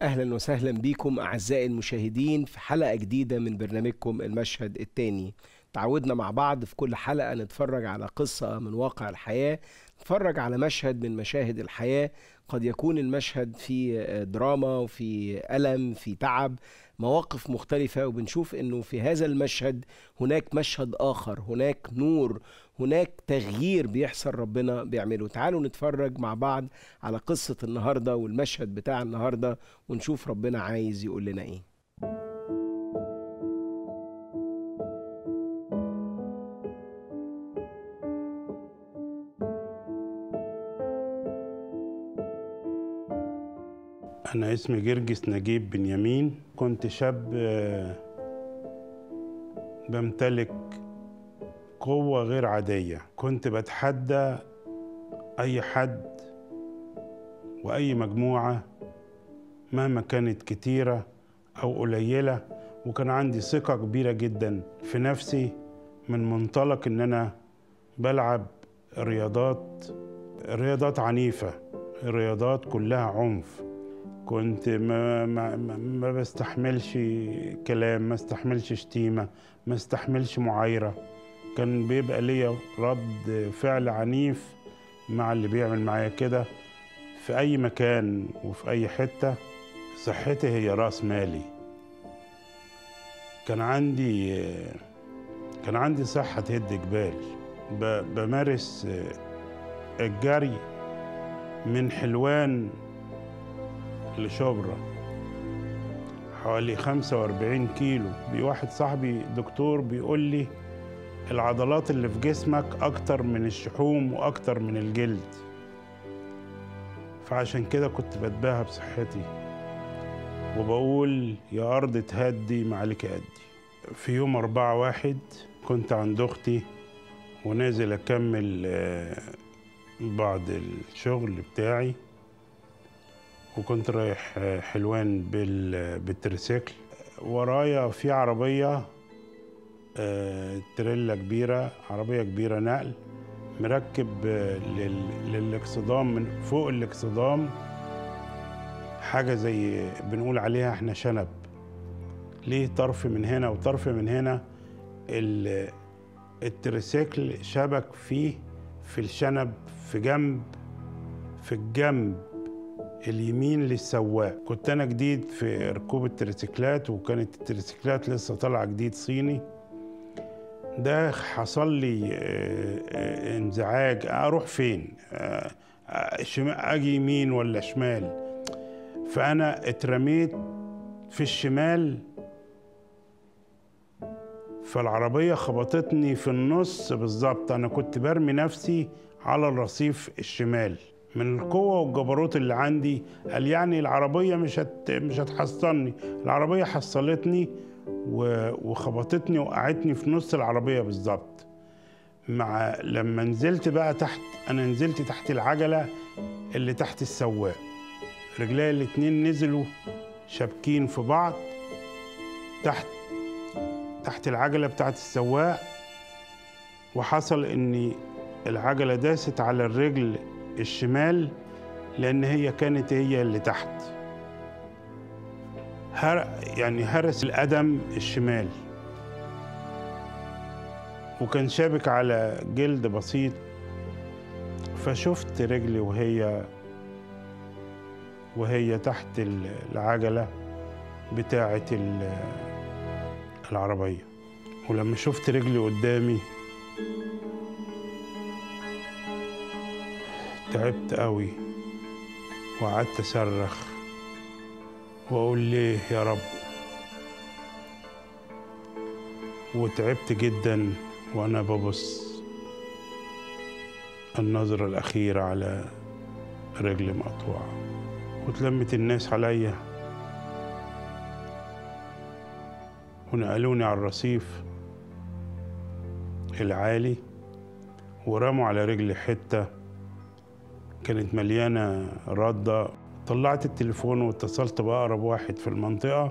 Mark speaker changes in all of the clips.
Speaker 1: اهلا وسهلا بكم اعزائي المشاهدين في حلقه جديده من برنامجكم المشهد الثاني تعودنا مع بعض في كل حلقه نتفرج على قصه من واقع الحياه نتفرج على مشهد من مشاهد الحياه قد يكون المشهد في دراما وفي الم في تعب مواقف مختلفه وبنشوف انه في هذا المشهد هناك مشهد اخر هناك نور هناك تغيير بيحصل ربنا بيعمله تعالوا نتفرج مع بعض على قصة النهاردة والمشهد بتاع النهاردة ونشوف ربنا عايز يقول لنا ايه
Speaker 2: أنا اسمي جرجس نجيب بنيامين كنت شاب آه، بمتلك قوة غير عادية كنت بتحدى أي حد وأي مجموعة مهما كانت كتيرة أو قليلة وكان عندي ثقة كبيرة جدا في نفسي من منطلق إن أنا بلعب رياضات رياضات عنيفة رياضات كلها عنف كنت ما, ما, ما- ما بستحملش كلام ما استحملش شتيمة ما استحملش معايرة كان بيبقى ليا رد فعل عنيف مع اللي بيعمل معايا كده في أي مكان وفي أي حتة صحتي هي رأس مالي كان عندي كان عندي صحة تهد جبال ب- بمارس الجري من حلوان لشبرا حوالي 45 كيلو بي واحد صاحبي دكتور بيقول لي العضلات اللي في جسمك أكتر من الشحوم وأكتر من الجلد فعشان كده كنت بتباهى بصحتي وبقول يا أرض تهدي ما عليك أدي في يوم أربعة واحد كنت عند أختي ونازل أكمل آه، بعض الشغل بتاعي وكنت رايح آه، حلوان بال- بالتريسيكل ورايا في عربية آه، تريلا كبيرة عربية كبيرة نقل مركب آه، لل- للاكسدام من فوق الاكسدام حاجة زي بنقول عليها احنا شنب ليه طرف من هنا وطرف من هنا ال- التريسيكل شبك فيه في الشنب في جنب في الجنب اليمين للسواق كنت انا جديد في ركوب التريسيكلات وكانت التريسيكلات لسه طالعه جديد صيني ده حصل لي آه، آه، انزعاج اروح فين آه، آه، شما- اجي يمين ولا شمال فانا اترميت في الشمال فالعربية خبطتني في النص بالظبط أنا كنت برمي نفسي على الرصيف الشمال من القوة والجبروت اللي عندي قال يعني العربية مش هت... مش هتحصلني العربية حصلتني و... وخبطتني وقعتني في نص العربية بالظبط مع لما نزلت بقى تحت أنا نزلت تحت العجلة اللي تحت السواق رجلي الاتنين نزلوا شابكين في بعض تحت تحت العجلة بتاعت السواق وحصل إن العجلة داست على الرجل الشمال لأن هي كانت هي اللي تحت هر يعني هرس القدم الشمال وكان شابك على جلد بسيط فشفت رجلي وهي وهي تحت العجلة بتاعة ال- العربية ولما شفت رجلي قدامي تعبت قوي وقعدت اصرخ واقول ليه يا رب وتعبت جدا وانا ببص النظرة الأخيرة على رجلي مقطوعة واتلمت الناس عليا ونقلوني على الرصيف العالي ورموا على رجلي حتة كانت مليانة ردة طلعت التليفون واتصلت بأقرب واحد في المنطقة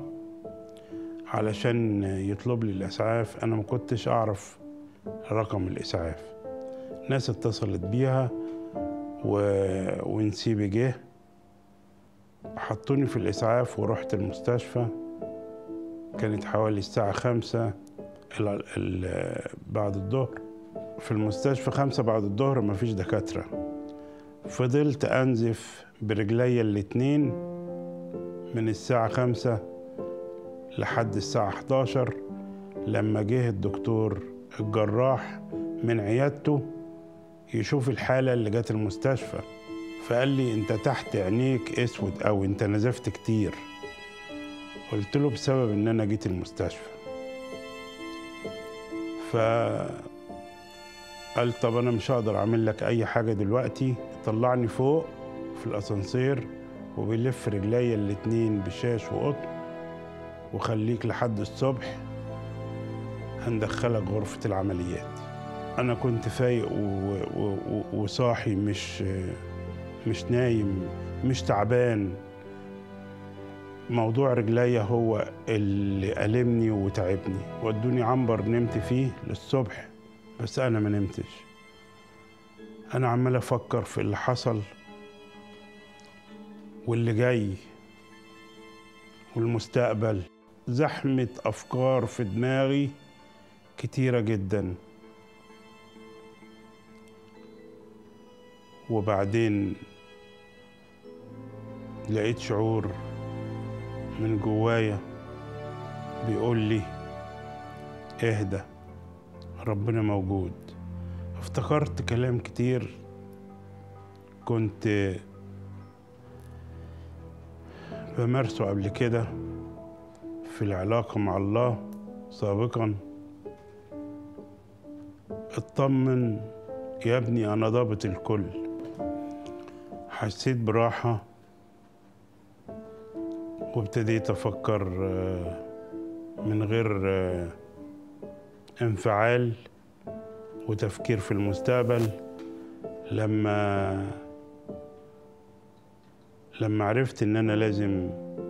Speaker 2: علشان يطلب لي الإسعاف أنا ما كنتش أعرف رقم الإسعاف ناس اتصلت بيها و... ونسيبي جه حطوني في الإسعاف ورحت المستشفى كانت حوالي الساعة خمسة ال- ال- بعد الظهر في المستشفى خمسة بعد الظهر مفيش دكاترة فضلت أنزف برجلي الاتنين من الساعة خمسة لحد الساعة 11 لما جه الدكتور الجراح من عيادته يشوف الحالة اللي جت المستشفى فقال لي انت تحت عينيك اسود او انت نزفت كتير قلت له بسبب ان انا جيت المستشفى ف قال طب انا مش هقدر اعمل لك اي حاجه دلوقتي طلعني فوق في الاسانسير وبيلف رجليا الاتنين بشاش وقطن وخليك لحد الصبح هندخلك غرفه العمليات انا كنت فايق و... و... و... وصاحي مش مش نايم مش تعبان موضوع رجليا هو اللي ألمني وتعبني ودوني عنبر نمت فيه للصبح بس أنا ما نمتش أنا عمال أفكر في اللي حصل واللي جاي والمستقبل زحمة أفكار في دماغي كتيرة جدا وبعدين لقيت شعور من جوايا بيقول لي اهدى ربنا موجود افتكرت كلام كتير كنت بمارسه قبل كده في العلاقة مع الله سابقا اطمن يا ابني أنا ضابط الكل حسيت براحة وابتديت أفكر آه، من غير آه، انفعال وتفكير في المستقبل لما لما عرفت ان انا لازم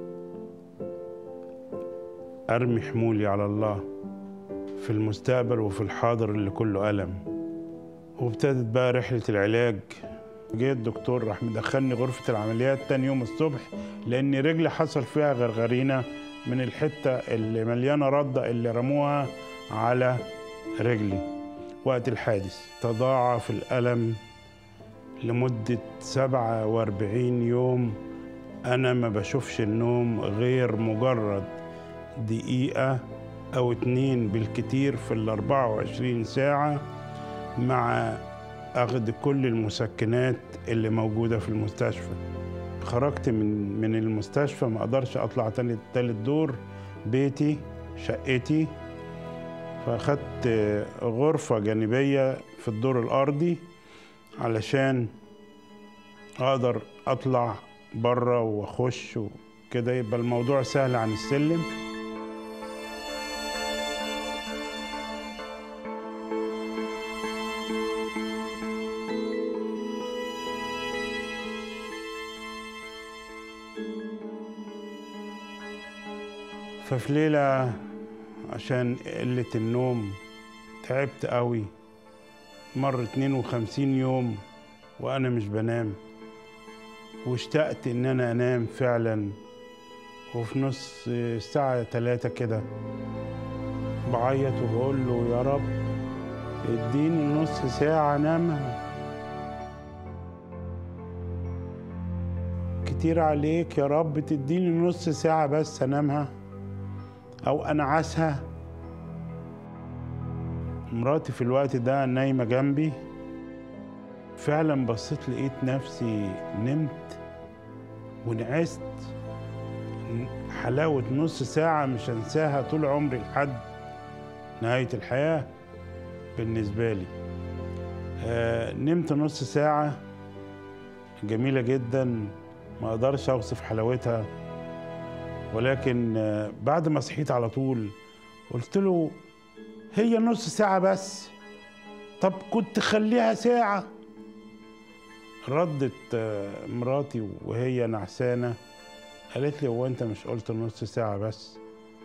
Speaker 2: ارمي حمولي على الله في المستقبل وفي الحاضر اللي كله الم وابتدت بقى رحله العلاج جه الدكتور راح مدخلني غرفه العمليات تاني يوم الصبح لان رجلي حصل فيها غرغرينه من الحته اللي مليانه رده اللي رموها على رجلي وقت الحادث تضاعف الألم لمدة سبعة واربعين يوم أنا ما بشوفش النوم غير مجرد دقيقة أو اتنين بالكتير في الأربعة وعشرين ساعة مع أخذ كل المسكنات اللي موجودة في المستشفى خرجت من من المستشفى ما أقدرش أطلع تاني تالت دور بيتي شقتي فأخدت غرفة جانبية في الدور الأرضي علشان أقدر أطلع بره وأخش وكده يبقى الموضوع سهل عن السلم ففي ليلة عشان قلة النوم تعبت قوي مر 52 يوم وأنا مش بنام واشتقت إن أنا أنام فعلا وفي نص الساعة تلاتة كده بعيط وبقول له يا رب اديني نص ساعة أنامها كتير عليك يا رب تديني نص ساعة بس أنامها أو أنعسها مراتي في الوقت ده نايمة جنبي فعلا بصيت لقيت نفسي نمت ونعست حلاوة نص ساعة مش هنساها طول عمري لحد نهاية الحياة بالنسبة لي آه نمت نص ساعة جميلة جدا ما اقدرش اوصف حلاوتها ولكن آه بعد ما صحيت على طول قلت له هي نص ساعة بس طب كنت خليها ساعة ردت آه، مراتي وهي نعسانة قالت لي هو انت مش قلت نص ساعة بس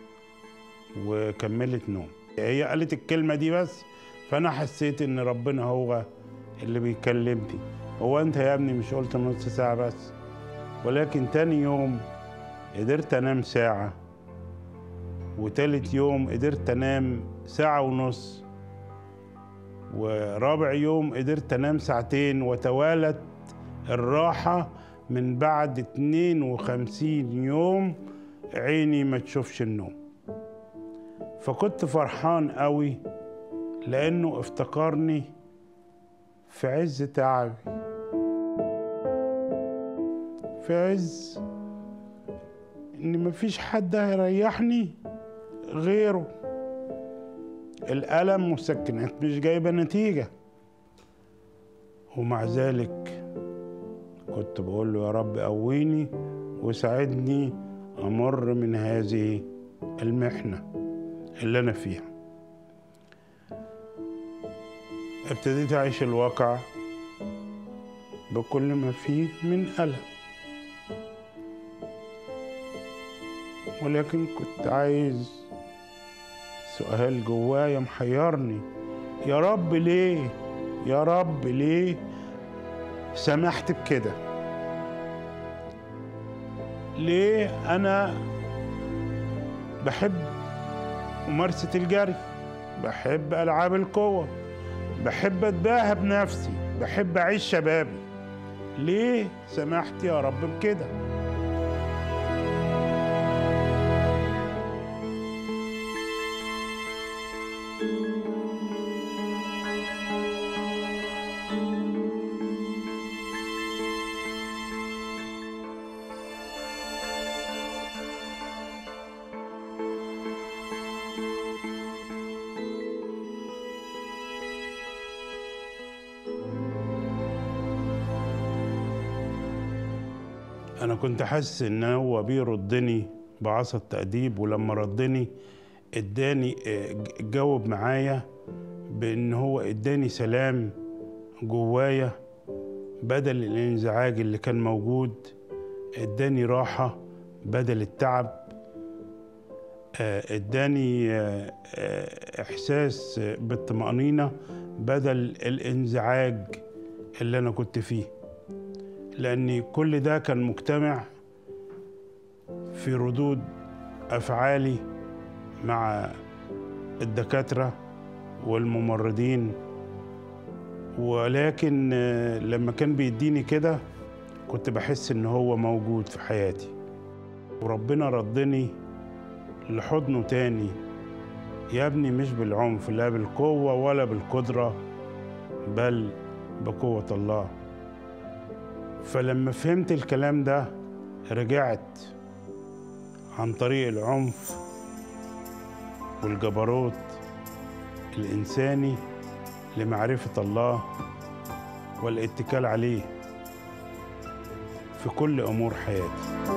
Speaker 2: وكملت نوم هي قالت الكلمة دي بس فأنا حسيت إن ربنا هو اللي بيكلمني هو أنت يا ابني مش قلت نص ساعة بس ولكن تاني يوم قدرت انام ساعة وتالت يوم قدرت انام ساعة ونص ورابع يوم قدرت انام ساعتين وتوالت الراحة من بعد 52 يوم عيني ما تشوفش النوم فكنت فرحان قوي لانه افتكرني في عز تعبي في عز ان مفيش حد هيريحني غيره الألم مسكنات مش جايبة نتيجة ومع ذلك كنت بقول له يا رب قويني وساعدني أمر من هذه المحنة اللي أنا فيها ابتديت أعيش الواقع بكل ما فيه من ألم ولكن كنت عايز سؤال جوايا محيرني يا رب ليه يا رب ليه سمحت بكده ليه انا بحب ممارسة الجري بحب ألعاب القوة بحب أتباهى بنفسي بحب أعيش شبابي ليه سمحت يا رب بكده انا كنت حاسس ان هو بيردني بعصا التأديب ولما ردني اداني آه، ج- جاوب معايا بان هو اداني سلام جوايا بدل الانزعاج اللي كان موجود اداني راحة بدل التعب آه، اداني آه، آه، احساس آه، بالطمأنينة بدل الانزعاج اللي انا كنت فيه لأن كل ده كان مجتمع في ردود أفعالي مع الدكاترة والممرضين ولكن آه، لما كان بيديني كده كنت بحس إن هو موجود في حياتي وربنا ردني لحضنه تاني يا ابني مش بالعنف لا بالقوة ولا بالقدرة بل بقوة الله فلما فهمت الكلام ده رجعت عن طريق العنف والجبروت الإنساني لمعرفة الله والاتكال عليه في كل أمور حياتي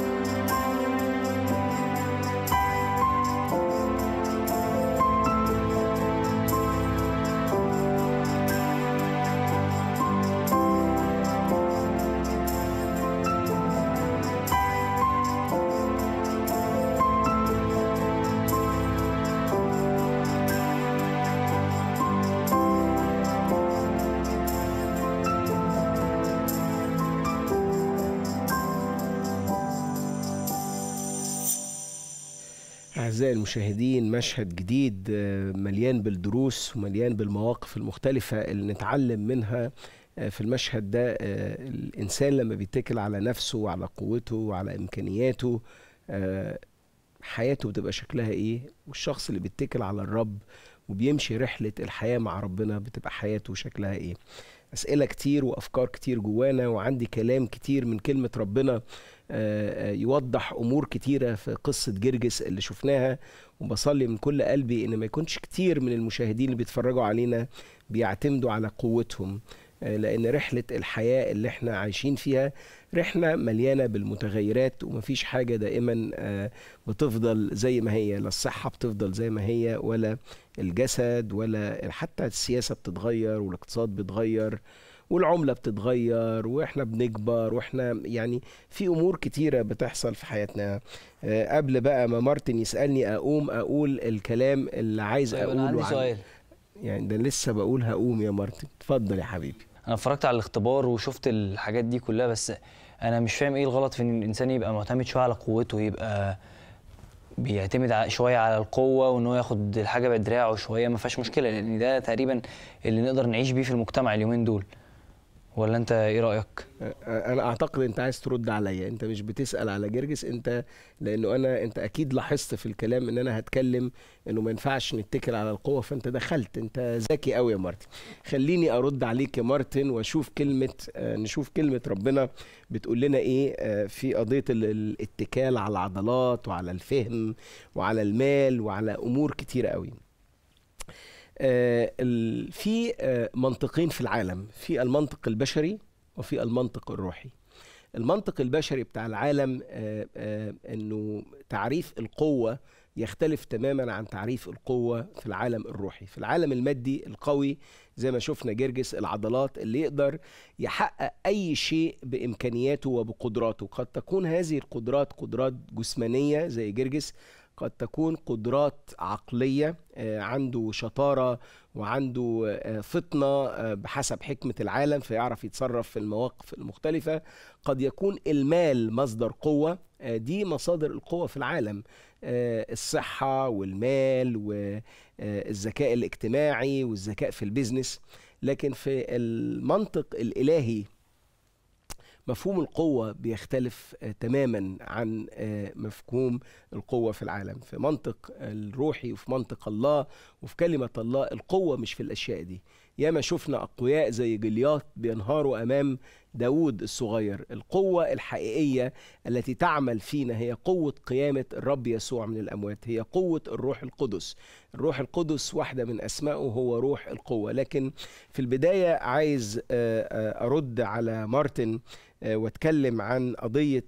Speaker 1: أعزائي المشاهدين مشهد جديد آه، مليان بالدروس ومليان بالمواقف المختلفة اللي نتعلم منها آه، في المشهد ده آه، الإنسان لما بيتكل على نفسه وعلى قوته وعلى إمكانياته آه، حياته بتبقى شكلها إيه والشخص اللي بيتكل على الرب وبيمشي رحلة الحياة مع ربنا بتبقى حياته شكلها إيه أسئلة كتير وأفكار كتير جوانا وعندي كلام كتير من كلمة ربنا آه، آه، يوضح امور كتيره في قصه جرجس اللي شفناها وبصلي من كل قلبي ان ما يكونش كتير من المشاهدين اللي بيتفرجوا علينا بيعتمدوا على قوتهم آه، لان رحله الحياه اللي احنا عايشين فيها رحله مليانه بالمتغيرات ومفيش حاجه دائما آه، بتفضل زي ما هي لا الصحه بتفضل زي ما هي ولا الجسد ولا حتى السياسه بتتغير والاقتصاد بيتغير والعملة بتتغير واحنا بنكبر واحنا يعني في امور كتيرة بتحصل في حياتنا آه، قبل بقى ما مارتن يسألني اقوم اقول الكلام اللي عايز
Speaker 3: طيب
Speaker 1: اقوله
Speaker 3: انا عندي
Speaker 1: عن-
Speaker 3: سؤال
Speaker 1: يعني ده لسه بقول هقوم يا مارتن اتفضل يا حبيبي
Speaker 3: انا اتفرجت على الاختبار وشفت الحاجات دي كلها بس انا مش فاهم ايه الغلط في ان الانسان يبقى معتمد شويه على قوته يبقى بيعتمد ع- شويه على القوه وان هو ياخد الحاجه بدراعه شويه ما فيهاش مشكله لان ده تقريبا اللي نقدر نعيش بيه في المجتمع اليومين دول ولا انت ايه رايك
Speaker 1: انا اعتقد انت عايز ترد عليا انت مش بتسال على جرجس انت لانه انا انت اكيد لاحظت في الكلام ان انا هتكلم انه ما ينفعش نتكل على القوه فانت دخلت انت ذكي قوي يا مارتن خليني ارد عليك يا مارتن واشوف كلمه آه، نشوف كلمه ربنا بتقول لنا ايه آه، في قضيه ال- الاتكال على العضلات وعلى الفهم وعلى المال وعلى امور كتيره قوي آه، ال- في آه، منطقين في العالم في المنطق البشري وفي المنطق الروحي المنطق البشري بتاع العالم آه، آه، انه تعريف القوة يختلف تماما عن تعريف القوة في العالم الروحي في العالم المادي القوي زي ما شفنا جرجس العضلات اللي يقدر يحقق أي شيء بإمكانياته وبقدراته قد تكون هذه القدرات قدرات جسمانية زي جرجس قد تكون قدرات عقلية آه، عنده شطارة وعنده آه، فطنة آه، بحسب حكمة العالم فيعرف يتصرف في المواقف المختلفة قد يكون المال مصدر قوة آه، دي مصادر القوة في العالم آه، الصحة والمال والذكاء الاجتماعي والذكاء في البيزنس لكن في المنطق الإلهي مفهوم القوة بيختلف آه، تماما عن آه، مفهوم القوة في العالم في منطق الروحي وفي منطق الله وفي كلمة الله القوة مش في الأشياء دي ياما شفنا أقوياء زي جليات بينهاروا أمام داود الصغير القوة الحقيقية التي تعمل فينا هي قوة قيامة الرب يسوع من الأموات هي قوة الروح القدس الروح القدس واحدة من أسمائه هو روح القوة لكن في البداية عايز آه، آه، أرد على مارتن آه، واتكلم عن قضية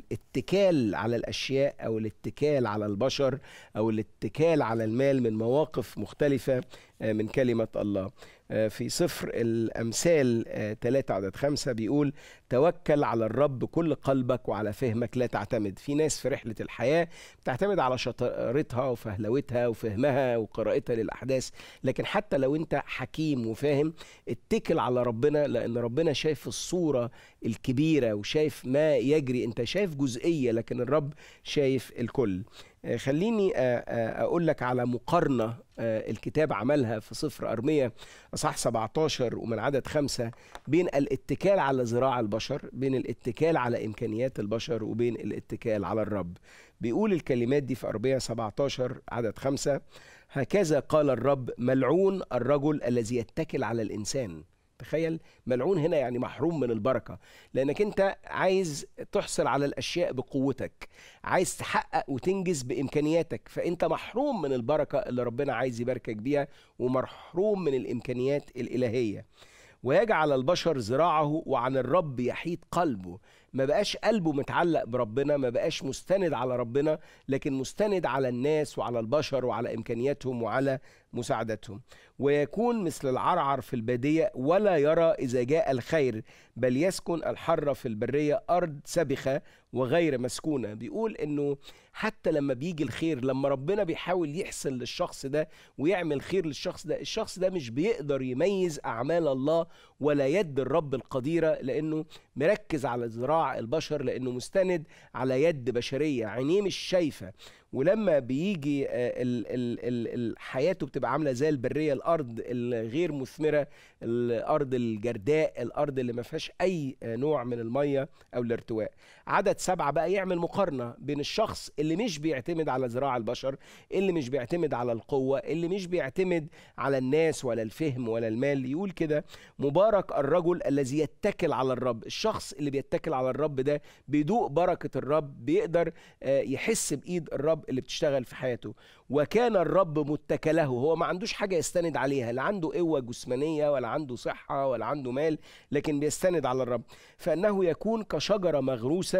Speaker 1: الاتكال على الأشياء أو الاتكال على البشر أو الاتكال على المال من مواقف مختلفة آه، من كلمة الله آه، في سفر الأمثال 3 عدد 5 بيقول توكل على الرب كل قلبك وعلى فهمك لا تعتمد في ناس في رحلة الحياة بتعتمد على شطارتها وفهلوتها وفهمها وقراءتها للأحداث لكن حتى لو أنت حكيم وفاهم اتكل على ربنا لأن ربنا شايف الصورة الكبيرة وشايف ما يجري أنت شايف جزئية لكن الرب شايف الكل آه، خليني آه، آه، أقول لك على مقارنة آه، الكتاب عملها في سفر أرمية أصح 17 ومن عدد خمسة بين الاتكال على ذراع البشر بين الاتكال على إمكانيات البشر وبين الاتكال على الرب بيقول الكلمات دي في أرمية 17 عدد خمسة هكذا قال الرب ملعون الرجل الذي يتكل على الإنسان تخيل ملعون هنا يعني محروم من البركة لأنك أنت عايز تحصل على الأشياء بقوتك عايز تحقق وتنجز بإمكانياتك فأنت محروم من البركة اللي ربنا عايز يباركك بيها ومحروم من الإمكانيات الإلهية ويجعل البشر ذراعه وعن الرب يحيد قلبه ما بقاش قلبه متعلق بربنا ما بقاش مستند على ربنا لكن مستند على الناس وعلى البشر وعلى إمكانياتهم وعلى مساعدتهم ويكون مثل العرعر في البادية ولا يرى إذا جاء الخير بل يسكن الحر في البرية أرض سبخة وغير مسكونة بيقول إنه حتى لما بيجي الخير لما ربنا بيحاول يحسن للشخص ده ويعمل خير للشخص ده الشخص ده مش بيقدر يميز أعمال الله ولا يد الرب القديرة لأنه مركز على ذراع البشر لأنه مستند على يد بشرية عينيه مش شايفة ولما بيجي آه، ال- ال- ال- ال- حياته بتبقى عامله زي البريه الارض الغير مثمره الارض الجرداء الارض اللي ما فيهاش اي آه، نوع من الميه او الارتواء عدد سبعة بقى يعمل مقارنة بين الشخص اللي مش بيعتمد على ذراع البشر اللي مش بيعتمد على القوة اللي مش بيعتمد على الناس ولا الفهم ولا المال يقول كده مبارك الرجل الذي يتكل على الرب الشخص اللي بيتكل على الرب ده بيدوق بركة الرب بيقدر آه، يحس بإيد الرب اللي بتشتغل في حياته وكان الرب متكله هو ما عندوش حاجة يستند عليها لا عنده قوة جسمانية ولا عنده صحة ولا عنده مال لكن بيستند على الرب فإنه يكون كشجرة مغروسة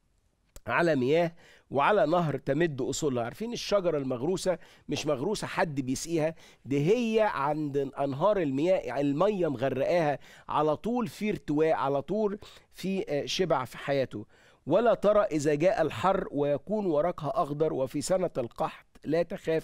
Speaker 1: على مياه وعلى نهر تمد اصولها عارفين الشجره المغروسه مش مغروسه حد بيسقيها دي هي عند انهار المياه يعني الميه مغرقاها على طول في ارتواء على طول في آه، شبع في حياته ولا ترى اذا جاء الحر ويكون ورقها اخضر وفي سنه القحط لا تخاف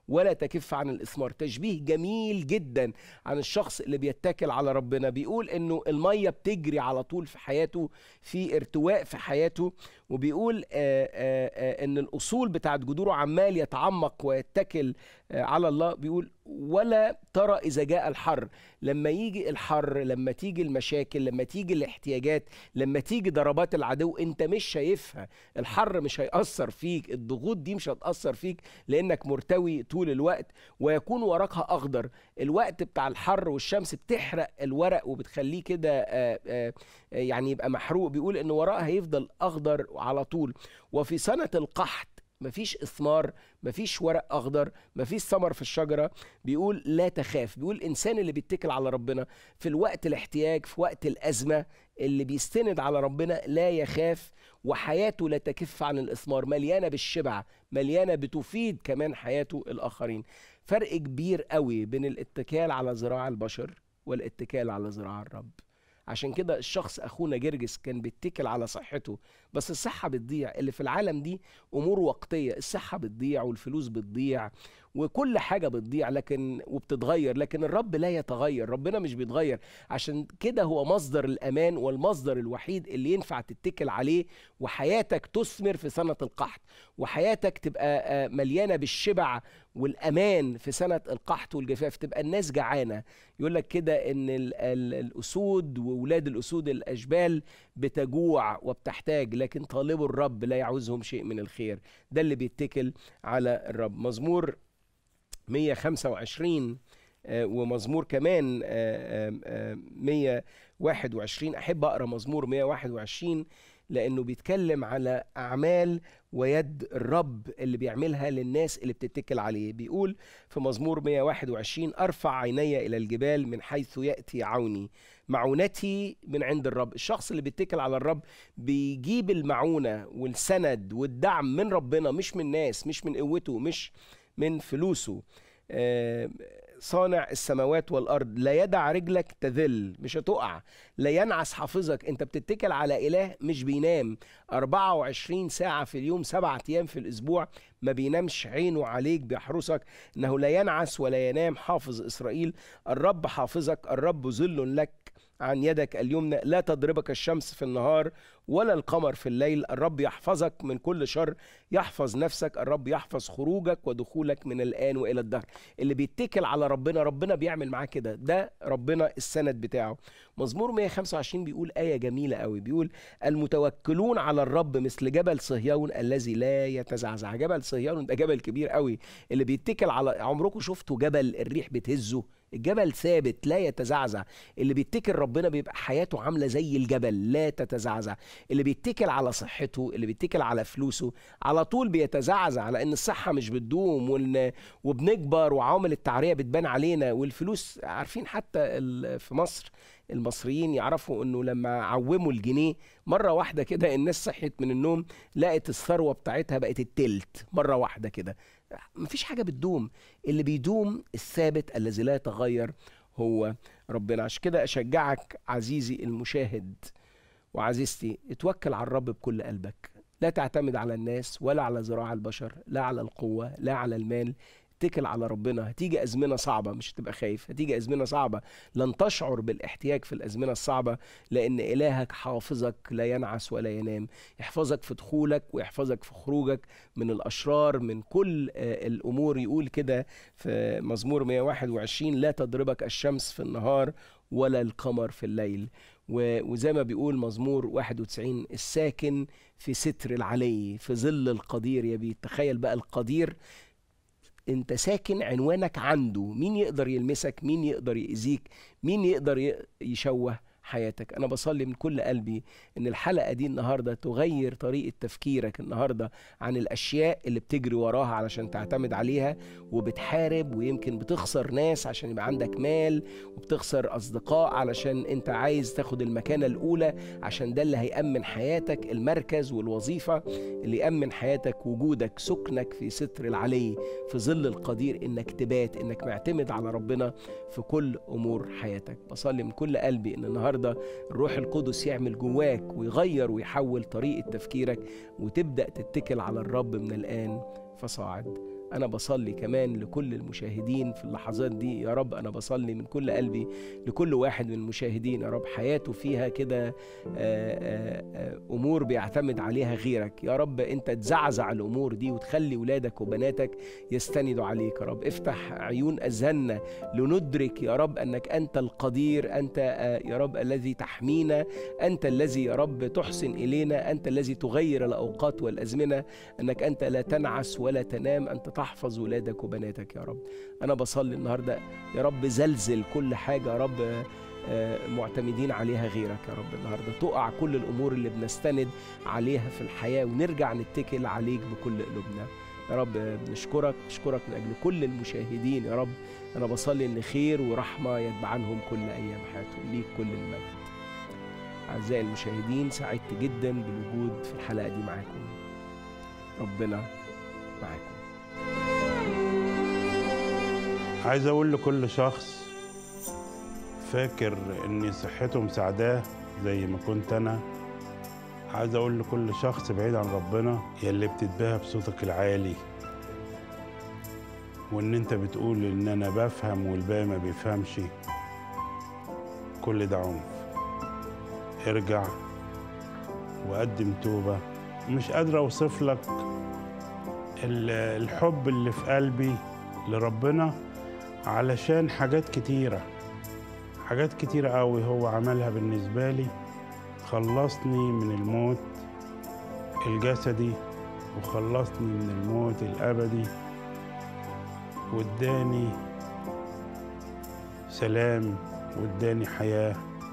Speaker 1: ولا تكف عن الإثمار تشبيه جميل جدا عن الشخص اللي بيتكل على ربنا بيقول إنه المية بتجري على طول في حياته في ارتواء في حياته وبيقول آآ آآ إن الأصول بتاعت جذوره عمال يتعمق ويتكل آه، على الله بيقول ولا ترى إذا جاء الحر لما يجي الحر لما تيجي المشاكل لما تيجي الاحتياجات لما تيجي ضربات العدو انت مش شايفها الحر مش هيأثر فيك الضغوط دي مش هتأثر فيك لأنك مرتوي طول الوقت ويكون وراكها أخضر الوقت بتاع الحر والشمس بتحرق الورق وبتخليه كده آه، آه، آه، يعني يبقى محروق بيقول إن وراءها هيفضل أخضر على طول وفي سنة القحط مفيش اثمار مفيش ورق اخضر مفيش ثمر في الشجره بيقول لا تخاف بيقول الانسان اللي بيتكل على ربنا في الوقت الاحتياج في وقت الازمه اللي بيستند على ربنا لا يخاف وحياته لا تكف عن الاثمار مليانه بالشبع مليانه بتفيد كمان حياته الاخرين فرق كبير قوي بين الاتكال على ذراع البشر والاتكال على ذراع الرب عشان كده الشخص اخونا جرجس كان بيتكل على صحته بس الصحه بتضيع اللي في العالم دي امور وقتيه الصحه بتضيع والفلوس بتضيع وكل حاجه بتضيع لكن وبتتغير لكن الرب لا يتغير ربنا مش بيتغير عشان كده هو مصدر الامان والمصدر الوحيد اللي ينفع تتكل عليه وحياتك تثمر في سنه القحط وحياتك تبقى آه، مليانه بالشبع والامان في سنه القحط والجفاف تبقى الناس جعانه يقول لك كده ان ال ال الاسود واولاد الاسود الاشبال بتجوع وبتحتاج لكن طالبوا الرب لا يعوزهم شيء من الخير ده اللي بيتكل على الرب مزمور 125 آه، ومزمور كمان آه، آه، آه، 121 احب اقرا مزمور 121 لانه بيتكلم على اعمال ويد الرب اللي بيعملها للناس اللي بتتكل عليه بيقول في مزمور 121 ارفع عيني الى الجبال من حيث ياتي عوني معونتي من عند الرب الشخص اللي بيتكل على الرب بيجيب المعونه والسند والدعم من ربنا مش من ناس مش من قوته مش من فلوسه آه، صانع السماوات والارض لا يدع رجلك تذل مش هتقع لا ينعس حافظك انت بتتكل على اله مش بينام 24 ساعه في اليوم سبعة ايام في الاسبوع ما بينامش عينه عليك بيحرسك انه لا ينعس ولا ينام حافظ اسرائيل الرب حافظك الرب ظل لك عن يدك اليمنى لا تضربك الشمس في النهار ولا القمر في الليل الرب يحفظك من كل شر يحفظ نفسك الرب يحفظ خروجك ودخولك من الآن وإلى الدهر اللي بيتكل على ربنا ربنا بيعمل معاه كده ده ربنا السند بتاعه مزمور 125 بيقول آية جميلة قوي بيقول المتوكلون على الرب مثل جبل صهيون الذي لا يتزعزع جبل صهيون ده جبل كبير قوي اللي بيتكل على عمركم شفتوا جبل الريح بتهزه الجبل ثابت لا يتزعزع اللي بيتكل ربنا بيبقى حياته عامله زي الجبل لا تتزعزع اللي بيتكل على صحته اللي بيتكل على فلوسه على طول بيتزعزع لان الصحه مش بتدوم وإن وبنكبر وعوامل التعريه بتبان علينا والفلوس عارفين حتى ال- في مصر المصريين يعرفوا انه لما عوموا الجنيه مره واحده كده الناس صحيت من النوم لقت الثروه بتاعتها بقت التلت مره واحده كده مفيش حاجه بتدوم اللي بيدوم الثابت الذي لا يتغير هو ربنا عشان كده اشجعك عزيزي المشاهد وعزيزتي اتوكل على الرب بكل قلبك لا تعتمد على الناس ولا على ذراع البشر لا على القوة لا على المال اتكل على ربنا هتيجي أزمنة صعبة مش هتبقى خايف هتيجي أزمنة صعبة لن تشعر بالاحتياج في الأزمنة الصعبة لأن إلهك حافظك لا ينعس ولا ينام يحفظك في دخولك ويحفظك في خروجك من الأشرار من كل آه، الأمور يقول كده في مزمور 121 لا تضربك الشمس في النهار ولا القمر في الليل و- وزي ما بيقول مزمور 91 الساكن في ستر العلي في ظل القدير يا بيه تخيل بقى القدير انت ساكن عنوانك عنده مين يقدر يلمسك مين يقدر يأذيك مين يقدر ي- يشوه حياتك انا بصلي من كل قلبي ان الحلقه دي النهارده تغير طريقه تفكيرك النهارده عن الاشياء اللي بتجري وراها علشان تعتمد عليها وبتحارب ويمكن بتخسر ناس عشان يبقى عندك مال وبتخسر اصدقاء علشان انت عايز تاخد المكانه الاولى عشان ده اللي هيأمن حياتك المركز والوظيفه اللي يأمن حياتك وجودك سكنك في ستر العلي في ظل القدير انك تبات انك معتمد على ربنا في كل امور حياتك بصلي من كل قلبي ان النهارده الروح القدس يعمل جواك ويغير ويحول طريقه تفكيرك وتبدا تتكل على الرب من الان فصاعد أنا بصلي كمان لكل المشاهدين في اللحظات دي يا رب أنا بصلي من كل قلبي لكل واحد من المشاهدين يا رب حياته فيها كده آه، آه، آه، أمور بيعتمد عليها غيرك يا رب أنت تزعزع الأمور دي وتخلي ولادك وبناتك يستندوا عليك يا رب افتح عيون أذهاننا لندرك يا رب أنك أنت القدير أنت آه، يا رب الذي تحمينا أنت الذي يا رب تحسن إلينا أنت الذي تغير الأوقات والأزمنة أنك أنت لا تنعس ولا تنام أنت تحفظ ولادك وبناتك يا رب أنا بصلي النهاردة يا رب زلزل كل حاجة يا رب آه، آه، معتمدين عليها غيرك يا رب النهارده تقع كل الامور اللي بنستند عليها في الحياه ونرجع نتكل عليك بكل قلوبنا يا رب بنشكرك نشكرك من اجل كل المشاهدين يا رب انا بصلي ان خير ورحمه يتبعنهم كل ايام حياتهم ليك كل المجد اعزائي المشاهدين سعدت جدا بالوجود في الحلقه دي معاكم ربنا معاكم
Speaker 2: عايز اقول لكل شخص فاكر ان صحته مساعداه زي ما كنت انا عايز اقول لكل شخص بعيد عن ربنا يا اللي بتتباهى بصوتك العالي وان انت بتقول ان انا بفهم والباقي ما بيفهمش كل ده عنف ارجع وقدم توبة مش قادر اوصف لك ال- الحب اللي في قلبي لربنا علشان حاجات كتيرة حاجات كتيرة قوي هو عملها بالنسبة لي خلصني من الموت الجسدي وخلصني من الموت الأبدي واداني سلام واداني حياة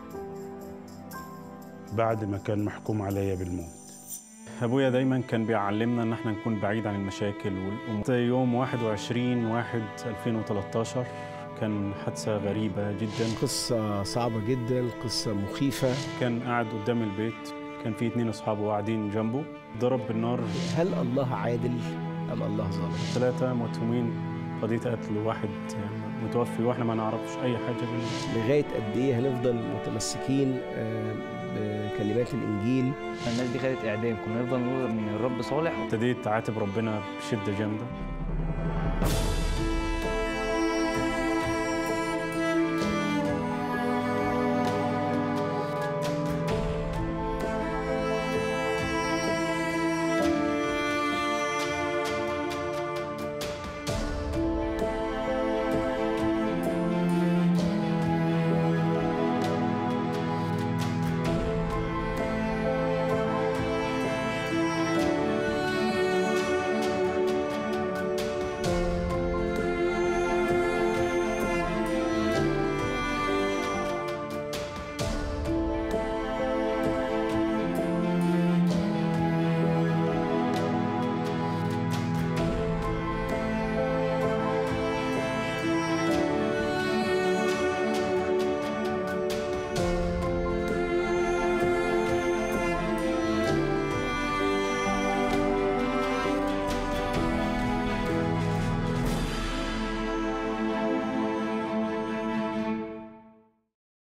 Speaker 2: بعد ما كان محكوم عليا بالموت
Speaker 4: ابويا دايما كان بيعلمنا ان احنا نكون بعيد عن المشاكل والامور يوم 21 1 2013 كان حادثه غريبه جدا
Speaker 1: قصه صعبه جدا قصه مخيفه
Speaker 4: كان قاعد قدام البيت كان في اتنين اصحابه قاعدين جنبه ضرب بالنار
Speaker 1: هل الله عادل ام الله ظالم
Speaker 4: ثلاثه متهومين قضيه قتل واحد متوفي واحنا ما نعرفش اي حاجه منه
Speaker 1: لغايه قد ايه هنفضل متمسكين آه، بكلمات الانجيل
Speaker 3: الناس دي خدت اعدام كنا نفضل نقول ان الرب صالح
Speaker 4: ابتديت اعاتب ربنا بشده جامده